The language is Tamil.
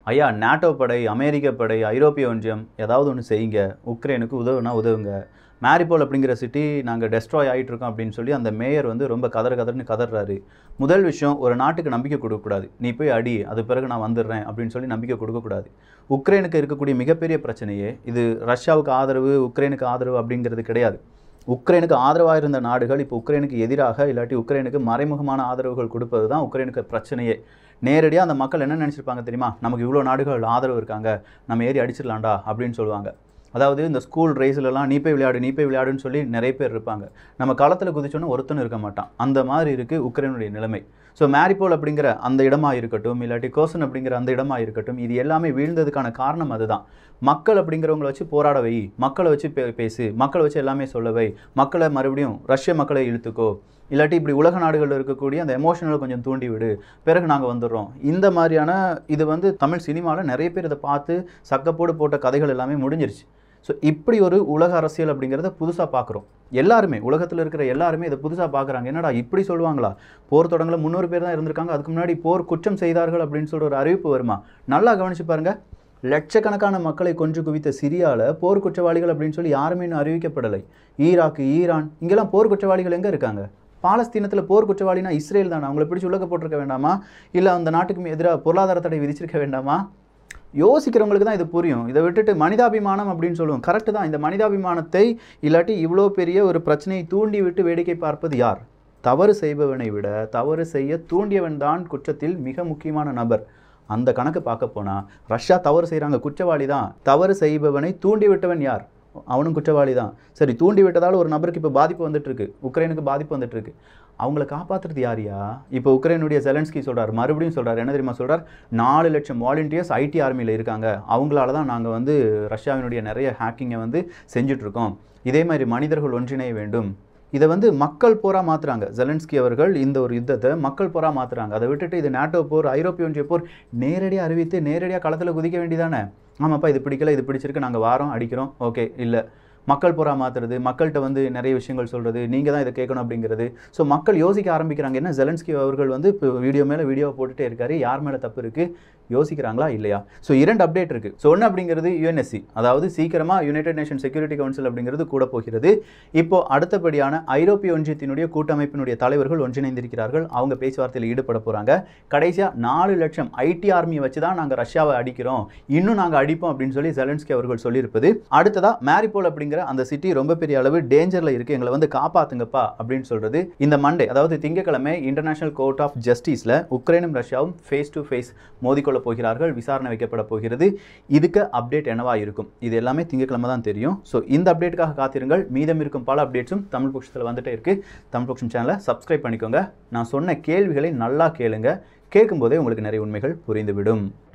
ஐயா நாட்டோ படை அமெரிக்க படை ஐரோப்பிய ஒன்றியம் ஏதாவது ஒன்று செய்யுங்க உக்ரைனுக்கு உதவுனா உதவுங்க மேரிபோல் அப்படிங்கிற சிட்டி நாங்கள் டெஸ்ட்ராய் ஆகிட்டு இருக்கோம் அப்படின்னு சொல்லி அந்த மேயர் வந்து ரொம்ப கதற கதர்னு கதறாரு முதல் விஷயம் ஒரு நாட்டுக்கு நம்பிக்கை கொடுக்கக்கூடாது நீ போய் அடி அது பிறகு நான் வந்துடுறேன் அப்படின்னு சொல்லி நம்பிக்கை கொடுக்கக்கூடாது உக்ரைனுக்கு இருக்கக்கூடிய மிகப்பெரிய பிரச்சனையே இது ரஷ்யாவுக்கு ஆதரவு உக்ரைனுக்கு ஆதரவு அப்படிங்கிறது கிடையாது உக்ரைனுக்கு ஆதரவாக இருந்த நாடுகள் இப்போ உக்ரைனுக்கு எதிராக இல்லாட்டி உக்ரைனுக்கு மறைமுகமான ஆதரவுகள் கொடுப்பது தான் உக்ரைனுக்கு பிரச்சனையே நேரடியாக அந்த மக்கள் என்ன நினச்சிருப்பாங்க தெரியுமா நமக்கு இவ்வளோ நாடுகள் ஆதரவு இருக்காங்க நம்ம ஏறி அடிச்சிடலாம்டா அப்படின்னு சொல்லுவாங்க அதாவது இந்த ஸ்கூல் ரேஸ்லலாம் நீ போய் விளையாடு நீ போய் விளையாடுன்னு சொல்லி நிறைய பேர் இருப்பாங்க நம்ம களத்தில் குதிச்சோன்னு ஒருத்தனும் இருக்க மாட்டான் அந்த மாதிரி இருக்குது உக்ரைனுடைய நிலைமை ஸோ மேரிபோல் அப்படிங்கிற அந்த இடமா இருக்கட்டும் இல்லாட்டி கோசன் அப்படிங்கிற அந்த இடமா இருக்கட்டும் இது எல்லாமே வீழ்ந்ததுக்கான காரணம் அதுதான் மக்கள் அப்படிங்கிறவங்கள வச்சு போராட வை மக்களை வச்சு பே பேசு மக்களை வச்சு எல்லாமே சொல்ல வை மக்களை மறுபடியும் ரஷ்ய மக்களை இழுத்துக்கோ இல்லாட்டி இப்படி உலக நாடுகளில் இருக்கக்கூடிய அந்த எமோஷனலை கொஞ்சம் தூண்டி விடு பிறகு நாங்கள் வந்துடுறோம் இந்த மாதிரியான இது வந்து தமிழ் சினிமாவில் நிறைய பேர் இதை பார்த்து சக்கப்போடு போட்ட கதைகள் எல்லாமே முடிஞ்சிருச்சு ஸோ இப்படி ஒரு உலக அரசியல் அப்படிங்கிறத புதுசாக பார்க்குறோம் எல்லாருமே உலகத்தில் இருக்கிற எல்லாருமே இதை புதுசாக பார்க்குறாங்க என்னடா இப்படி சொல்லுவாங்களா போர் தொடங்கல முந்நூறு பேர் தான் இருந்திருக்காங்க அதுக்கு முன்னாடி போர் குற்றம் செய்தார்கள் அப்படின்னு சொல்கிற ஒரு அறிவிப்பு வருமா நல்லா கவனிச்சு பாருங்க லட்சக்கணக்கான மக்களை கொன்று குவித்த சிரியாவில் போர் குற்றவாளிகள் அப்படின்னு சொல்லி யாருமே இன்னும் அறிவிக்கப்படலை ஈராக்கு ஈரான் இங்கெல்லாம் போர் குற்றவாளிகள் எங்கே இருக்காங்க பாலஸ்தீனத்தில் போர் குற்றவாளினா இஸ்ரேல் தானே அவங்கள பிடிச்சி உலக போட்டிருக்க வேண்டாமா இல்லை அந்த நாட்டுக்கு எதிராக பொருளாதார தடை விதிச்சிருக்க வேண்டாமா யோசிக்கிறவங்களுக்கு தான் இது புரியும் இதை விட்டுட்டு மனிதாபிமானம் அப்படின்னு சொல்லுவோம் கரெக்டு தான் இந்த மனிதாபிமானத்தை இல்லாட்டி இவ்வளோ பெரிய ஒரு பிரச்சனையை தூண்டி விட்டு வேடிக்கை பார்ப்பது யார் தவறு செய்பவனை விட தவறு செய்ய தூண்டியவன் தான் குற்றத்தில் மிக முக்கியமான நபர் அந்த கணக்கு பார்க்க போனால் ரஷ்யா தவறு செய்கிறாங்க குற்றவாளி தான் தவறு செய்பவனை தூண்டி விட்டவன் யார் அவனும் குற்றவாளி தான் சரி தூண்டி விட்டதால் ஒரு நபருக்கு இப்போ பாதிப்பு வந்துட்டு இருக்கு உக்ரைனுக்கு பாதிப்பு வந்துட்டு இருக்கு அவங்கள காப்பாற்றுறது யாரியா இப்போ உக்ரைனுடைய செலன்ஸ்கி சொல்றார் மறுபடியும் சொல்றார் என்ன தெரியுமா சொல்றார் நாலு லட்சம் வாலண்டியர்ஸ் ஐடி ஆர்மியில் இருக்காங்க அவங்களால தான் நாங்கள் வந்து ரஷ்யாவினுடைய நிறைய ஹேக்கிங்கை வந்து செஞ்சுட்டு இருக்கோம் இதே மாதிரி மனிதர்கள் ஒன்றிணைய வேண்டும் இதை வந்து மக்கள் போரா மாத்துறாங்க ஜெலன்ஸ்கி அவர்கள் இந்த ஒரு யுத்தத்தை மக்கள் போரா மாத்துறாங்க அதை விட்டுட்டு இது நாட்டோ போர் ஐரோப்பிய ஒன்றிய போர் நேரடியாக அறிவித்து நேரடியாக களத்தில் குதிக்க வேண்டியதானே ஆமாப்பா இது பிடிக்கல இது பிடிச்சிருக்கு நாங்கள் வாரோம் அடிக்கிறோம் ஓகே இல்லை மக்கள் புறா மாற்றுறது மக்கள்கிட்ட வந்து நிறைய விஷயங்கள் சொல்கிறது நீங்கள் தான் இதை கேட்கணும் அப்படிங்கிறது ஸோ மக்கள் யோசிக்க ஆரம்பிக்கிறாங்க என்ன ஜெலன்ஸ்கி அவர்கள் வந்து இப்போ வீடியோ மேலே வீடியோ போட்டுட்டே இருக்காரு யார் மேலே தப்பு இருக்குது யோசிக்கிறாங்களா இல்லையா ஸோ இரண்டு அப்டேட் இருக்குது ஸோ ஒன்று அப்படிங்கிறது யுஎன்எஸ்சி அதாவது சீக்கிரமாக யுனைடெட் நேஷன் செக்யூரிட்டி கவுன்சில் அப்படிங்கிறது கூட போகிறது இப்போ அடுத்தபடியான ஐரோப்பிய ஒன்றியத்தினுடைய கூட்டமைப்பினுடைய தலைவர்கள் ஒன்றிணைந்திருக்கிறார்கள் அவங்க பேச்சுவார்த்தையில் ஈடுபட போகிறாங்க கடைசியாக நாலு லட்சம் ஐடி ஆர்மியை வச்சு தான் நாங்கள் ரஷ்யாவை அடிக்கிறோம் இன்னும் நாங்கள் அடிப்போம் அப்படின்னு சொல்லி ஜெலன்ஸ்கி அவர்கள் சொல்லியிருப்பது அடுத்ததாக மேரிபோல் அப்படிங்கிற அந்த சிட்டி ரொம்ப பெரிய அளவு டேஞ்சரில் இருக்குது எங்களை வந்து காப்பாத்துங்கப்பா அப்படின்னு சொல்கிறது இந்த மண்டே அதாவது திங்கட்கிழமை இன்டர்நேஷனல் கோர்ட் ஆஃப் ஜஸ்டிஸில் உக்ரைனும் ரஷ்யாவும் ஃபேஸ் டு ஃபேஸ் மோதிக்கொள்ள போகிறார்கள் விசாரணை வைக்கப்பட போகிறது இதுக்கு அப்டேட் என்னவா இருக்கும் இது எல்லாமே திங்கட்கிழமை தான் தெரியும் ஸோ இந்த அப்டேட்டுக்காக காத்திருங்கள் மீதம் இருக்கும் பல அப்டேட்ஸும் தமிழ் பொக்ஷத்தில் வந்துட்டே இருக்குது தமிழ் பொக்ஷம் சேனலை சப்ஸ்கிரைப் பண்ணிக்கோங்க நான் சொன்ன கேள்விகளை நல்லா கேளுங்க கேட்கும்போதே உங்களுக்கு நிறைய உண்மைகள் புரிந்துவிடும்